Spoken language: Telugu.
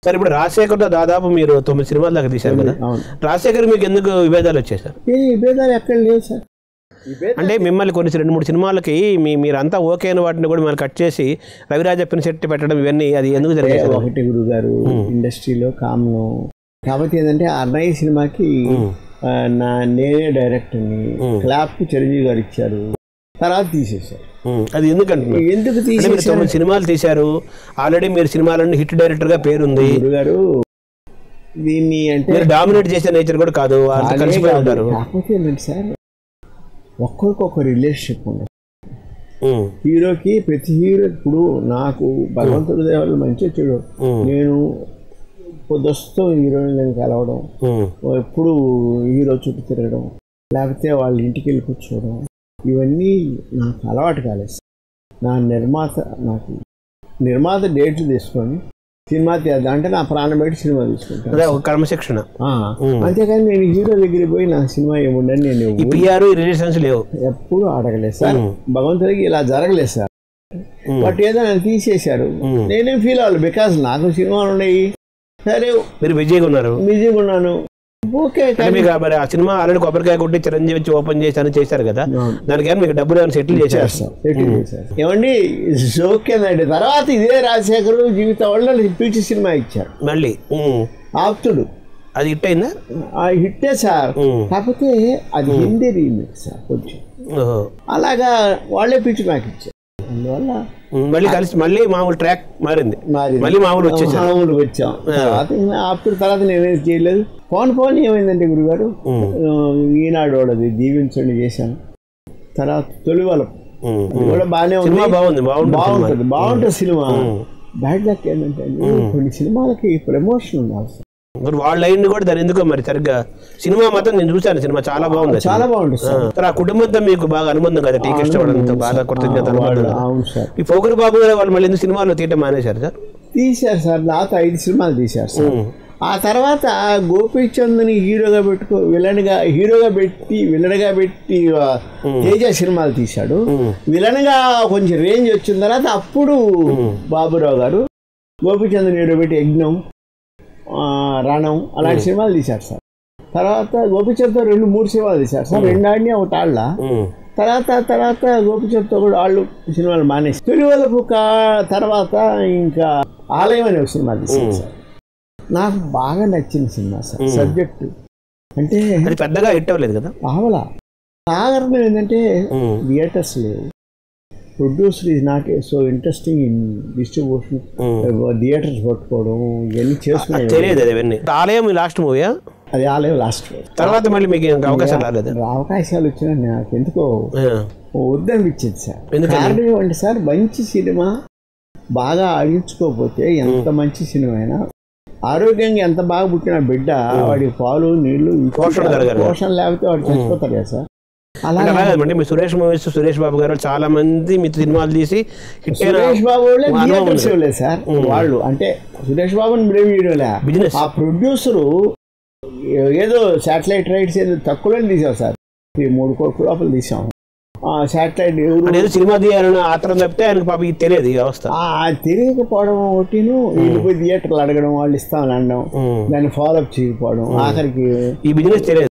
సరే ఇప్పుడు రాజశేఖర్తో దాదాపు మీరు తొమ్మిది సినిమాల దాకా తీశారు కదా అవును రాజశేఖర్ మీకు ఎందుకు విభేదాలు వచ్చాయి సార్ ఏ భేదాలు ఎక్కడ లేవు సార్ ఈ భేదాలు అంటే మిమ్మల్ని కొన్ని రెండు మూడు సినిమాలకి మీ మీరంతా ఓకే అయిన వాటిని కూడా మిమ్మల్ని కట్ చేసి రవిరాజ పినిశెట్టి పెట్టడం ఇవన్నీ అది ఎందుకు జరిగాయి సార్? ఒకటి గురువు గారు ఇండస్ట్రీలో కామను కాకపోతే ఏంటంటే అన్నయ్య సినిమాకి ఆ, నా నేనే డైరెక్టర్ని క్లాప్ చిరంజీవి గారు ఇచ్చారు తర్వాత తీసేశారు ఉమ్, అది ఎందుకంటున్నారు ఎందుకు అంటే మీరు తీసేశారు తొమ్మిది సినిమాలు తీశారు ఆల్రెడీ మీరు సినిమాలన్నీ హిట్ డైరెక్టర్ గా పేరుంది గురుగారు దీన్ని అంటే మీరు డామినేట్ చేసే నేచర్ కూడా కాదు అంత అదే కలిసిపోయి కాదు. ఉంటారు కాకపోతే ఏంటంటే సార్ ఒక్కొక్క రిలేషన్షిప్ ఉండదు ఉమ్, హీరోకి ప్రతి హీరో ఇప్పుడు నాకు భగవంతుడి దేవాళ్ళు మంచి చెడు ఉమ్, నేను పొద్దుస్తం హీరోయిన్లను కలవడం ఉమ్, ఎప్పుడు హీరో చుట్టూ తిరగడం లేకపోతే వాళ్ళ ఇంటికి వెళ్ళి కూర్చోవడం ఇవన్నీ నాకు అలవాటు కాలేదు సార్. నా నిర్మాత నాకు నిర్మాత డేట్లు తీసుకొని సినిమా తీద్దాం అంటే నా ప్రాణం పెట్టి సినిమా తీసుకుంటాను అదే ఒక క్రమశిక్షణ ఆ, ఉమ్. అంతేకాని నేను హీరో దగ్గరికి పోయి నా సినిమా ఏముండని నేను ఈ పిఆర్ ఈ రిలేషన్స్ లేవు ఎప్పుడు అడగలేదు సార్ ఉమ్. భగవంతుడికి ఇలా జరగలేదు సార్ ఉమ్, బట్ ఏదో నన్ను తీసేశారు ఉమ్. నేనేం ఫీల్ అవ్వాలి బికాస్ నాకు సినిమాలు ఉన్నాయి సరే మీరు బిజీగా ఉన్నారు బిజీగా ఉన్నాను ఓకే అంటే మీకు ఆ మరి ఆ సినిమా ఆల్రెడీ కొబ్బరికాయ కొట్టి చిరంజీవి వచ్చి ఓపెన్ చేసి అని చేశారు కదా దానికి ఏమైనా మీకు డబ్బులు ఏమైనా సెటిల్ చేశారు చేస్తాం సెటిల్ చేశారు ఏమండి ఓకేనండి తర్వాత ఇదే రాజశేఖర్ జీవితం వల్ల పీచి సినిమా ఇచ్చారు మళ్ళీ ఉమ్, ఆప్తుడు అది హిట్ అయిందా ఆ హిట్టే సార్ ఉమ్, కాకపోతే అది హిందీ రీమేక్ సార్ కొంచెం ఓహో. అలాగా వాళ్ళే పిచ్చి నాకు ఇచ్చారు అందువల్ల ఉమ్, మళ్ళీ కలిసి మళ్ళీ మామూలు ట్రాక్ మారింది మరి మళ్ళీ మామూలు వచ్చేసారు మామూలు వచ్చాం తర్వాత ఇంకా ఆప్తుడు తర్వాత నేనేం చేయలేదు పోన్ పోన్ ఏమైందంటే గురుగారు ఉమ్, ఆ, ఈనాడు వాళ్ళది దీవించండి చేశాను తర్వాత తొలివలం ఉమ్, అది కూడా బాగానే ఉంది సినిమా బాగుంది బాగుంది బాగుంటుంది బాగుంటుంది సినిమా ఉమ్. బ్యాడ్ లక్ ఏంటంటే అండి, కొన్ని సినిమాలకి ప్రమోషన్ ఉండాలి సార్. మరి వాళ్ళ అయింది కూడా దాని ఎందుకో మరి సరిగ్గా సినిమా మాత్రం నేను చూశాను సినిమా చాలా బాగుంది చాలా బాగుంటుంది ఆ, సార్ మరి ఆ కుటుంబంతో మీకు బాగా అనుబంధం కదా టీ కృష్ణవాడంతో బాగా కృతజ్ఞత అనుబంధం వాళ్ళు- కదా. అవును సార్ ఈ పోకరి బాబు గారు వాళ్ళు మళ్ళీ ఎందుకు సినిమాలో తీయటం మానేశారు సార్ తీశారు సార్ నాతో ఐదు సినిమాలు తీశారు సార్ ఉమ్, ఆ తర్వాత గోపీచంద్ని హీరోగా పెట్టుకో విలన్గా హీరోగా పెట్టి విలన్గా పెట్టి ఆ, తేజ సినిమాలు తీశాడు ఉమ్, విలన్గా కొంచెం రేంజ్ వచ్చిన తర్వాత అప్పుడు బాబురావు గారు గోపీచంద్ర హీరో పెట్టి యజ్ఞం ఆ, రణం అలాంటి సినిమాలు తీశారు సార్ తర్వాత గోపీచంద్తో రెండు మూడు సినిమాలు తీశారు సార్ రెండు ఆడిని ఒకటి ఆడలా ఉమ్, తర్వాత తర్వాత గోపిచంద్తో కూడా వాళ్ళు సినిమాలు మానేసి తొలివలపు కా తర్వాత ఇంకా ఆలయం అనే ఒక సినిమా తీశారు సార్ నాకు బాగా నచ్చిన సినిమా సార్ సబ్జెక్టు అంటే అది పెద్దగా హిట్ అవ్వలేదు కదా ఆవల కారణం ఏంటంటే ఉమ్, థియేటర్స్ లేవు producer is not so interesting in distribution um. Theatres పట్టుకోవడం ఇవన్నీ చేసుకునే తెలియదు అది ఇవన్నీ ఆలయం లాస్ట్ మూవీయా అది ఆలయం లాస్ట్ తర్వాత మళ్ళీ మీకు ఇంకా అవకాశం రాలేదు అవకాశాలు వచ్చినా నాకు ఎందుకో ఆ, వద్దనిపించింది సార్ ఎందుకని? కారణం ఏమంటే సార్ మంచి సినిమా బాగా ఆడించుకోకపోతే ఎంత మంచి సినిమా అయినా ఆరోగ్యంగా ఎంత బాగా పుట్టిన బిడ్డ వాడికి పాలు నీళ్లు ఇంకో పోషణ జరగాలి. పోషణ లేకపోతే వాడు చచ్చిపోతారు కదా సార్ అలా అంటే అలాగే అంటే మీ సురేష్ మూవీస్ సురేష్ బాబు గారు చాలా మంది మీ సినిమాలు తీసి హిట్ అయిన సురేష్ బాబు వాళ్ళే మా అనుభవం థియేటర్స్ ఉంది. ఇవ్వలేదు సార్ వాళ్ళు అంటే సురేష్ బాబుని బ్రేవ్ చేయడంలే బిజినెస్ ఆ ప్రొడ్యూసరు ఏదో శాటిలైట్ రైట్స్ ఏదో తక్కువలో తీసాం సార్ ఈ మూడు కోట్ల లోపల తీసాం ఆ శాటిలైట్ ఎవరు అంటే ఏదో సినిమా తీయాలని ఆత్రం తప్పితే ఆయనకు పాప ఇది తెలియదు ఈ వ్యవస్థ ఆ తెలియకపోవడం ఒకటిను వెళ్ళిపోయి థియేటర్లు అడగడం వాళ్ళు ఇస్తామని అనడం ఉమ్. దాన్ని ఫాలో అప్ చేయకపోవడం ఆఖరికి ఈ బిజినెస్ తెలియదు